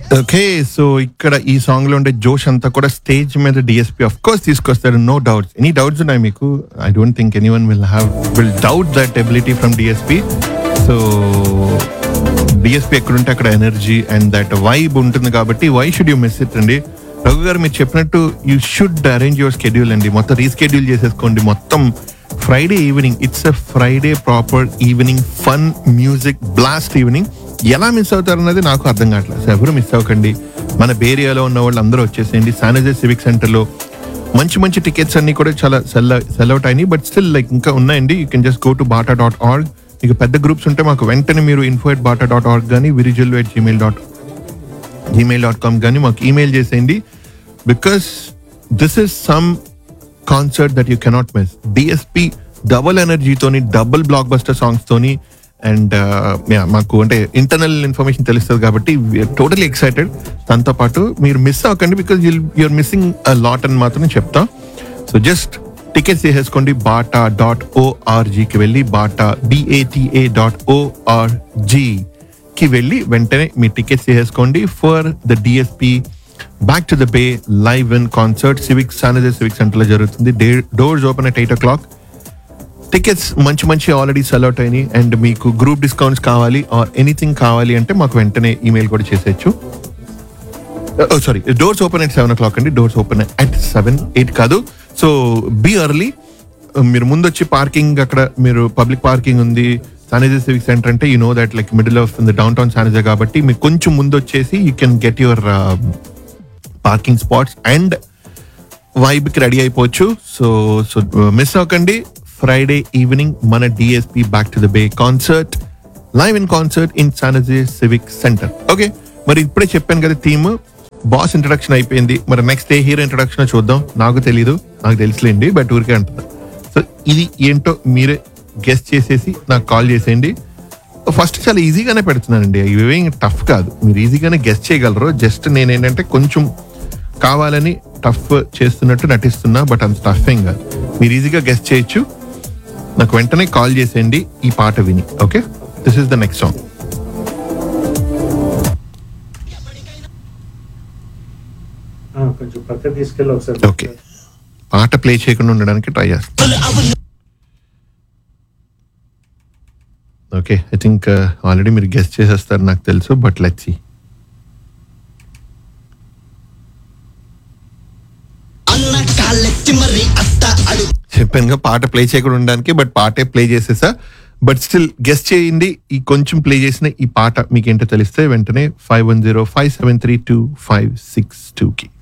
okay so ఇక్కడ ఈ song లో ఉండే జోష్ అంతా కూడా స్టేజ్ మీద డిఎస్పీ ఆఫ్ కోర్స్ తీసుకొస్తారు నో డౌట్స్ ఎనీ డౌట్స్ ఉన్నాయి మీకు I don't think any one will have will doubt that ability from DSP so DSP ఎక్కడుంటే అక్కడ ఎనర్జీ అండ్ దట్ వైబ్ ఉంటుంది కాబట్టి why should you miss it అండి రఘు గారు మీరు చెప్పినట్టు you should arrange your schedule అండి మొత్తం రీస్కెడ్యూల్ చేసేసుకోండి మొత్తం Friday evening it's a Friday proper evening fun music blast evening ఎలా మిస్ అవుతారు అన్నది నాకు అర్థం కావట్లేదు సో ఎవరు మిస్ అవ్వకండి మన బేరియాలో ఉన్న వాళ్ళు అందరూ వచ్చేసేయండి శానిజే సివిక్ సెంటర్లో మంచి మంచి టికెట్స్ అన్ని కూడా చాలా సెల్ సెల్ అవుట్ అయినాయి బట్ స్టిల్ లైక్ ఇంకా ఉన్నాయండి you can just go to BATA dot org మీకు పెద్ద గ్రూప్స్ ఉంటే మాకు వెంటనే మీరు info at BATA dot org కానీ విరిజల్ at Gmail dot Gmail dot com కానీ మాకు ఈమెయిల్ చేసేయండి because this is some concert that you cannot miss DSP double ఎనర్జీతోని డబుల్ బ్లాక్ బస్టర్ సాంగ్స్ తోని అండ్ మాకు అంటే ఇంటర్నల్ ఇన్ఫర్మేషన్ తెలుస్తుంది కాబట్టి టోటలీ ఎక్సైటెడ్ దాంతో పాటు మీరు మిస్ అవ్వకండి because you're missing a lot అని మాత్రం చెప్తా సో జస్ట్ టికెట్స్ తీసేసుకోండి బాటా డాట్ ఓఆర్జీకి వెళ్ళి బాటా బిఏటిఏ డాట్ ఓఆర్జీ కి వెళ్ళి వెంటనే మీ టికెట్స్ తీసేసుకోండి for the DSP back to the bay live in concert civic San Jose civic center లో జరుగుతుంది doors open at eight o'clock tickets మంచి మంచి ఆల్రెడీ సెల్ అవుట్ అయినాయి అండ్ మీకు గ్రూప్ డిస్కౌంట్స్ కావాలి ఆర్ ఎనీథింగ్ కావాలి అంటే మాకు వెంటనే ఈమెయిల్ కూడా చేసేయచ్చు sorry doors open at seven o'clock అండి doors open at seven eight కాదు సో బీ అర్లీ మీరు ముందు వచ్చి పార్కింగ్ అక్కడ మీరు పబ్లిక్ పార్కింగ్ ఉంది సానిజే సివిక్ సెంటర్ అంటే you know that like middle of the downtown San Jose కాబట్టి మీకు కొంచెం ముందు వచ్చేసి you can get your parking spots and వైబ్కి రెడీ అయిపోవచ్చు సో సో మిస్ అవ్వకండి ఫ్రైడే ఈవినింగ్ మన DSP back to the bay concert live in concert in San Jose civic center okay మరి ఇప్పుడే చెప్పాను కదా థీమ్ బాస్ ఇంట్రడక్షన్ అయిపోయింది మరి నెక్స్ట్ ఏ హీరో ఇంట్రడక్షన్ చూద్దాం నాకు తెలీదు నాకు తెలుసులేండి బట్ ఊరికే అంటున్నా సో ఇది ఏంటో మీరే గెస్ట్ చేసేసి నాకు కాల్ చేసేయండి ఫస్ట్ చాలా ఈజీగానే పెడుతున్నానండి ఇవేం టఫ్ కాదు మీరు ఈజీగానే గెస్ట్ చేయగలరు జస్ట్ నేను ఏంటంటే కొంచెం కావాలని టఫ్ చేస్తున్నట్టు నటిస్తున్నా బట్ అంత టఫ్ ఏం కాదు మీరు ఈజీగా గెస్ట్ చేయొచ్చు నాకు వెంటనే కాల్ చేసేయండి ఈ పాట విని okay this is the next song ఆ, కొంచెం పక్కన తీసుకెళ్ళి ఒకసారి ఓకే పాట ప్లే చేయకుండా ఉండడానికి ట్రై చేస్తాను ఓకే ఐ థింక్ ఆల్రెడీ మీరు గెస్ట్ చేసేస్తారు నాకు తెలుసు బట్ లెట్స్ సీ అన్న కాళ్ళెత్తి మరి అత్త అడుగు చెప్పాను పాట ప్లే చేయకుండా ఉండడానికి బట్ పాటే ప్లే చేసేసా బట్ స్టిల్ గెస్ట్ చేయండి ఈ కొంచెం ప్లే చేసిన ఈ పాట మీకేంటో తెలిస్తే వెంటనే five one zero five seven three two five six టూకి